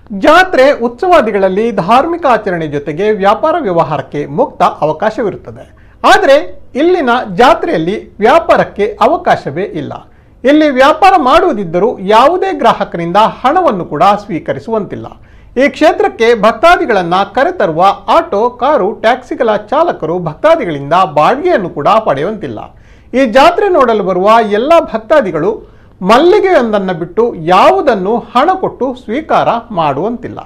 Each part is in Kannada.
ಜಾತ್ರೆ ಉತ್ಸವಾದಿಗಳಲ್ಲಿ ಧಾರ್ಮಿಕ ಆಚರಣೆ ಜೊತೆಗೆ ವ್ಯಾಪಾರ ವ್ಯವಹಾರಕ್ಕೆ ಮುಕ್ತ ಅವಕಾಶವಿರುತ್ತದೆ ಆದರೆ ಇಲ್ಲಿನ ಜಾತ್ರೆಯಲ್ಲಿ ವ್ಯಾಪಾರಕ್ಕೆ ಅವಕಾಶವೇ ಇಲ್ಲ ಇಲ್ಲಿ ವ್ಯಾಪಾರ ಮಾಡುವುದಿದ್ದರೂ ಯಾವುದೇ ಗ್ರಾಹಕರಿಂದ ಹಣವನ್ನು ಕೂಡ ಸ್ವೀಕರಿಸುವಂತಿಲ್ಲ ಈ ಕ್ಷೇತ್ರಕ್ಕೆ ಭಕ್ತಾದಿಗಳನ್ನ ಕರೆತರುವ ಆಟೋ ಕಾರು ಟ್ಯಾಕ್ಸಿಗಳ ಚಾಲಕರು ಭಕ್ತಾದಿಗಳಿಂದ ಬಾಡಿಗೆಯನ್ನು ಕೂಡ ಪಡೆಯುವಂತಿಲ್ಲ ಈ ಜಾತ್ರೆ ನೋಡಲು ಬರುವ ಎಲ್ಲ ಭಕ್ತಾದಿಗಳು ಮಲ್ಲಿಗೆಯೊಂದನ್ನು ಬಿಟ್ಟು ಯಾವುದನ್ನು ಹಣ ಕೊಟ್ಟು ಸ್ವೀಕಾರ ಮಾಡುವಂತಿಲ್ಲ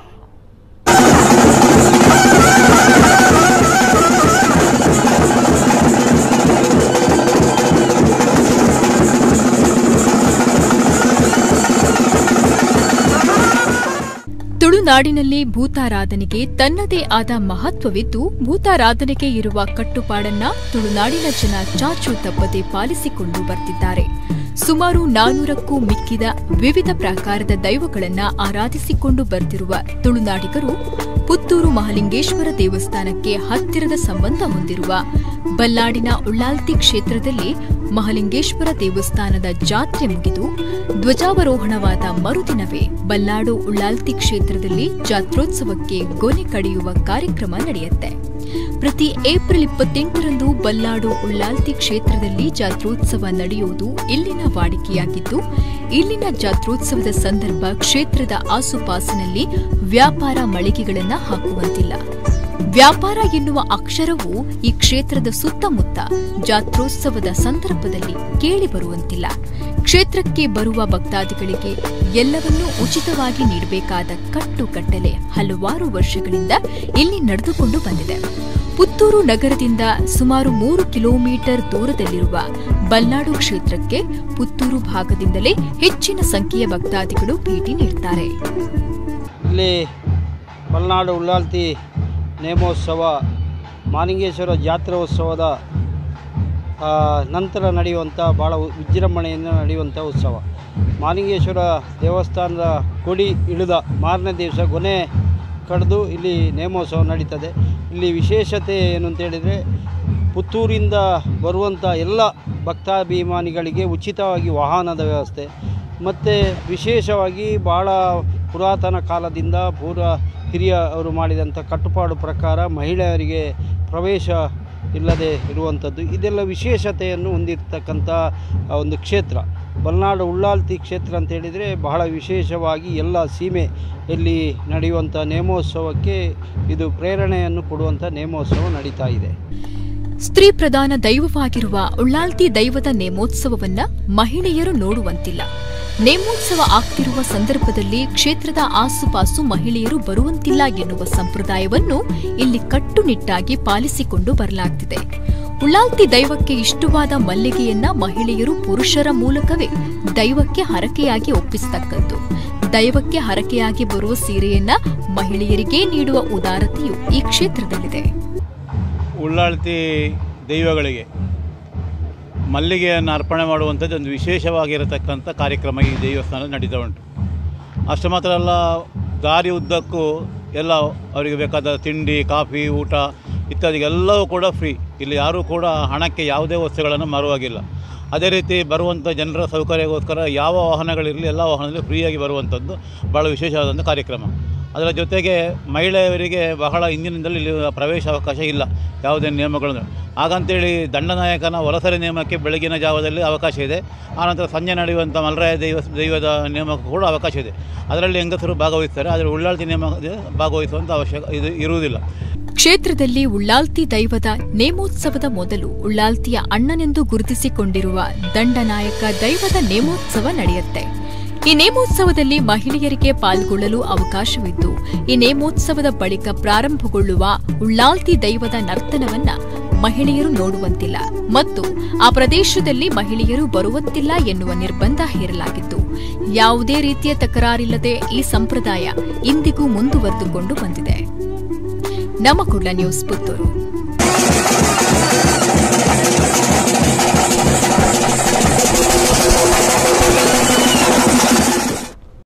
ತುಳುನಾಡಿನಲ್ಲಿ ಭೂತಾರಾಧನೆಗೆ ತನ್ನದೇ ಆದ ಮಹತ್ವವಿದ್ದು ಭೂತಾರಾಧನೆಗೆ ಇರುವ ಕಟ್ಟುಪಾಡನ್ನ ತುಳುನಾಡಿನ ಜನ ಚಾಚು ತಪ್ಪದೆ ಪಾಲಿಸಿಕೊಂಡು ಬರ್ತಿದ್ದಾರೆ ಸುಮಾರು ನಾನೂರಕ್ಕೂ ಮಿಕ್ಕಿದ ವಿವಿಧ ಪ್ರಕಾರದ ದೈವಗಳನ್ನ ಆರಾಧಿಸಿಕೊಂಡು ಬರ್ತಿರುವ ತುಳುನಾಡಿಗರು ಪುತ್ತೂರು ಮಹಾಲಿಂಗೇಶ್ವರ ದೇವಸ್ಥಾನಕ್ಕೆ ಹತ್ತಿರದ ಸಂಬಂಧ ಹೊಂದಿರುವ ಬಲ್ಲಾಡಿನ ಉಳ್ಳಾಲ್ತಿ ಕ್ಷೇತ್ರದಲ್ಲಿ ಮಹಾಲಿಂಗೇಶ್ವರ ದೇವಸ್ಥಾನದ ಜಾತ್ರೆ ಮುಗಿದು ಧ್ವಜಾವರೋಹಣವಾದ ಮರುದಿನವೇ ಬಲ್ಲಾಡು ಉಳ್ಳಾಲ್ತಿ ಕ್ಷೇತ್ರದಲ್ಲಿ ಜಾತ್ರೋತ್ಸವಕ್ಕೆ ಗೊನೆ ಕಡಿಯುವ ಕಾರ್ಯಕ್ರಮ ನಡೆಯುತ್ತೆ ಪ್ರತಿ ಏಪ್ರಿಲ್ ಇಪ್ಪತ್ತೆಂಟರಂದು ಬಲ್ಲಾಡು ಉಳ್ಳಾಲ್ತಿ ಕ್ಷೇತ್ರದಲ್ಲಿ ಜಾತ್ರೋತ್ಸವ ನಡೆಯುವುದು ಇಲ್ಲಿನ ವಾಡಿಕೆಯಾಗಿದ್ದು ಇಲ್ಲಿನ ಜಾತ್ರೋತ್ಸವದ ಸಂದರ್ಭ ಕ್ಷೇತ್ರದ ಆಸುಪಾಸಿನಲ್ಲಿ ವ್ಯಾಪಾರ ಮಳಿಗೆಗಳನ್ನ ಹಾಕುವಂತಿಲ್ಲ ವ್ಯಾಪಾರ ಎನ್ನುವ ಅಕ್ಷರವು ಈ ಕ್ಷೇತ್ರದ ಸುತ್ತಮುತ್ತ ಜಾತ್ರೋತ್ಸವದ ಸಂದರ್ಭದಲ್ಲಿ ಕೇಳಿಬರುವಂತಿಲ್ಲ ಕ್ಷೇತ್ರಕ್ಕೆ ಬರುವ ಭಕ್ತಾದಿಗಳಿಗೆ ಎಲ್ಲವನ್ನೂ ಉಚಿತವಾಗಿ ನೀಡಬೇಕಾದ ಕಟ್ಟುಕಟ್ಟಲೆ ಹಲವಾರು ವರ್ಷಗಳಿಂದ ಇಲ್ಲಿ ನಡೆದುಕೊಂಡು ಬಂದಿದೆ ಪುತ್ತೂರು ನಗರದಿಂದ ಸುಮಾರು ಮೂರು ಕಿಲೋಮೀಟರ್ ದೂರದಲ್ಲಿರುವ ಬಲ್ನಾಡು ಕ್ಷೇತ್ರಕ್ಕೆ ಪುತ್ತೂರು ಭಾಗದಿಂದಲೇ ಹೆಚ್ಚಿನ ಸಂಖ್ಯೆಯ ಭಕ್ತಾದಿಗಳು ಭೇಟಿ ನೀಡುತ್ತಾರೆ ಇಲ್ಲಿ ಮಲೆನಾಡು ಉಳ್ಳಾಲ್ತಿ ನೇಮೋತ್ಸವ ಮಾಲಿಂಗೇಶ್ವರ ಜಾತ್ರೆ ಉತ್ಸವದ ಆ, ನಂತರ ನಡೆಯುವಂಥ ಭಾಳ ಉ- ವಿಜೃಂಭಣೆಯಿಂದ ನಡೆಯುವಂಥ ಉತ್ಸವ ಮಾಲಿಂಗೇಶ್ವರ ದೇವಸ್ಥಾನದ ಕೊಡಿ ಇಳಿದ ಮಾರನೇ ದಿವಸ ಕೊನೆ ಕಡಿದು ಇಲ್ಲಿ ನೇಮೋತ್ಸವ ನಡೀತದೆ ಇಲ್ಲಿ ವಿಶೇಷತೆ ಏನು ಅಂತ ಹೇಳಿದರೆ ಪುತ್ತೂರಿಂದ ಬರುವಂಥ ಎಲ್ಲ ಭಕ್ತಾಭಿಮಾನಿಗಳಿಗೆ ಉಚಿತವಾಗಿ ವಾಹನದ ವ್ಯವಸ್ಥೆ ಮತ್ತು ವಿಶೇಷವಾಗಿ ಭಾಳ ಪುರಾತನ ಕಾಲದಿಂದ ಪೂರ್ವ ಹಿರಿಯ ಅವರು ಮಾಡಿದಂಥ ಕಟ್ಟುಪಾಡು ಪ್ರಕಾರ ಮಹಿಳೆಯರಿಗೆ ಪ್ರವೇಶ ಇಲ್ಲದೆ ಇರುವಂಥದ್ದು ಇದೆಲ್ಲ ವಿಶೇಷತೆಯನ್ನು ಹೊಂದಿರತಕ್ಕಂಥ ಆ, ಒಂದು ಕ್ಷೇತ್ರ ಬಲ್ನಾಡು ಉಳ್ಳಾಲ್ತಿ ಕ್ಷೇತ್ರ ಅಂತ ಹೇಳಿದರೆ ಬಹಳ ವಿಶೇಷವಾಗಿ ಎಲ್ಲ ಸೀಮೆಯಲ್ಲಿ ನಡೆಯುವಂಥ ನೇಮೋತ್ಸವಕ್ಕೆ ಇದು ಪ್ರೇರಣೆಯನ್ನು ಕೊಡುವಂಥ ನೇಮೋತ್ಸವ ನಡೀತಾ ಇದೆ ಸ್ತ್ರೀ ಪ್ರಧಾನ ದೈವವಾಗಿರುವ ಉಳ್ಳಾಲ್ತಿ ದೈವದ ನೇಮೋತ್ಸವವನ್ನ ಮಹಿಳೆಯರು ನೋಡುವಂತಿಲ್ಲ ನೇಮೋತ್ಸವ ಆಗ್ತಿರುವ ಸಂದರ್ಭದಲ್ಲಿ ಕ್ಷೇತ್ರದ ಆಸುಪಾಸು ಮಹಿಳೆಯರು ಬರುವಂತಿಲ್ಲ ಎನ್ನುವ ಸಂಪ್ರದಾಯವನ್ನು ಇಲ್ಲಿ ಕಟ್ಟುನಿಟ್ಟಾಗಿ ಪಾಲಿಸಿಕೊಂಡು ಬರಲಾಗ್ತಿದೆ ಉಳ್ಳಾಲ್ತಿ ದೈವಕ್ಕೆ ಇಷ್ಟವಾದ ಮಲ್ಲಿಗೆಯನ್ನ ಮಹಿಳೆಯರು ಪುರುಷರ ಮೂಲಕವೇ ದೈವಕ್ಕೆ ಹರಕೆಯಾಗಿ ಒಪ್ಪಿಸತಕ್ಕದ್ದು ದೈವಕ್ಕೆ ಹರಕೆಯಾಗಿ ಬರುವ ಸೀರೆಯನ್ನ ಮಹಿಳೆಯರಿಗೇ ನೀಡುವ ಉದಾರತೆಯು ಈ ಕ್ಷೇತ್ರದಲ್ಲಿದೆ ಉಳ್ಳಾಳ್ತಿ ದೈವಗಳಿಗೆ ಮಲ್ಲಿಗೆಯನ್ನು ಅರ್ಪಣೆ ಮಾಡುವಂಥದ್ದು ಒಂದು ವಿಶೇಷವಾಗಿರತಕ್ಕಂಥ ಕಾರ್ಯಕ್ರಮ ಈ ದೇವಸ್ಥಾನ ನಡೀತಾ ಉಂಟು ಅಷ್ಟು ಮಾತ್ರ ಅಲ್ಲ ದಾರಿ ಉದ್ದಕ್ಕೂ ಎಲ್ಲ ಅವರಿಗೆ ಬೇಕಾದ ತಿಂಡಿ ಕಾಫಿ ಊಟ ಇತ್ಯಾದಿ ಎಲ್ಲವೂ ಕೂಡ ಫ್ರೀ ಇಲ್ಲಿ ಯಾರೂ ಕೂಡ ಹಣಕ್ಕೆ ಯಾವುದೇ ವಸ್ತುಗಳನ್ನು ಮಾರುವಾಗಿಲ್ಲ ಅದೇ ರೀತಿ ಬರುವಂಥ ಜನರ ಸೌಕರ್ಯಕ್ಕೋಸ್ಕರ ಯಾವ ವಾಹನಗಳಿರಲಿ ಎಲ್ಲ ವಾಹನದಲ್ಲಿ ಫ್ರೀಯಾಗಿ ಬರುವಂಥದ್ದು ಭಾಳ ವಿಶೇಷವಾದಂಥ ಕಾರ್ಯಕ್ರಮ ಅದರ ಜೊತೆಗೆ ಮಹಿಳೆಯರಿಗೆ ಬಹಳ ಹಿಂದಿನಿಂದಲೂ ಇಲ್ಲಿ ಪ್ರವೇಶ ಅವಕಾಶ ಇಲ್ಲ ಯಾವುದೇ ನಿಯಮಗಳನ್ನು ಹಾಗಂತೇಳಿ ದಂಡನಾಯಕನ ವಲಸರೆ ನೇಮಕ್ಕೆ ಬೆಳಗಿನ ಜಾವದಲ್ಲಿ ಅವಕಾಶ ಇದೆ ಆನಂತರ ಸಂಜೆ ನಡೆಯುವಂಥ ಮಲರಾಯ ದೈವ ದೈವದ ನೇಮಕ್ಕೆ ಕೂಡ ಅವಕಾಶ ಇದೆ ಅದರಲ್ಲಿ ಹೆಂಗಸರು ಭಾಗವಹಿಸ್ತಾರೆ ಆದರೆ ಉಳ್ಳಾಳ್ತಿ ನೇಮ ಭಾಗವಹಿಸುವಂಥ ಅವಶ್ಯಕ ಇದು ಇರುವುದಿಲ್ಲ ಕ್ಷೇತ್ರದಲ್ಲಿ ಉಳ್ಳಾಲ್ತಿ ದೈವದ ನೇಮೋತ್ಸವದ ಮೊದಲು ಉಳ್ಳಾಲ್ತಿಯ ಅಣ್ಣನೆಂದು ಗುರುತಿಸಿಕೊಂಡಿರುವ ದಂಡನಾಯಕ ದೈವದ ನೇಮೋತ್ಸವ ನಡೆಯುತ್ತೆ ಈ ನೇಮೋತ್ಸವದಲ್ಲಿ ಮಹಿಳೆಯರಿಗೆ ಪಾಲ್ಗೊಳ್ಳಲು ಅವಕಾಶವಿದ್ದು ಈ ನೇಮೋತ್ಸವದ ಬಳಿಕ ಪ್ರಾರಂಭಗೊಳ್ಳುವ ಉಳ್ಳಾಲ್ತಿ ದೈವದ ನರ್ತನವನ್ನ ಮಹಿಳೆಯರು ನೋಡುವಂತಿಲ್ಲ ಮತ್ತು ಆ ಪ್ರದೇಶದಲ್ಲಿ ಮಹಿಳೆಯರು ಬರುವಂತಿಲ್ಲ ಎನ್ನುವ ನಿರ್ಬಂಧ ಹೇರಲಾಗಿದ್ದು ಯಾವುದೇ ರೀತಿಯ ತಕರಾರಿಲ್ಲದೆ ಈ ಸಂಪ್ರದಾಯ ಇಂದಿಗೂ ಮುಂದುವರೆದುಕೊಂಡು ಬಂದಿದೆ ನಮ್ಮ ಕುಡ್ಲ ನ್ಯೂಸ್ ಪುತ್ತೂರು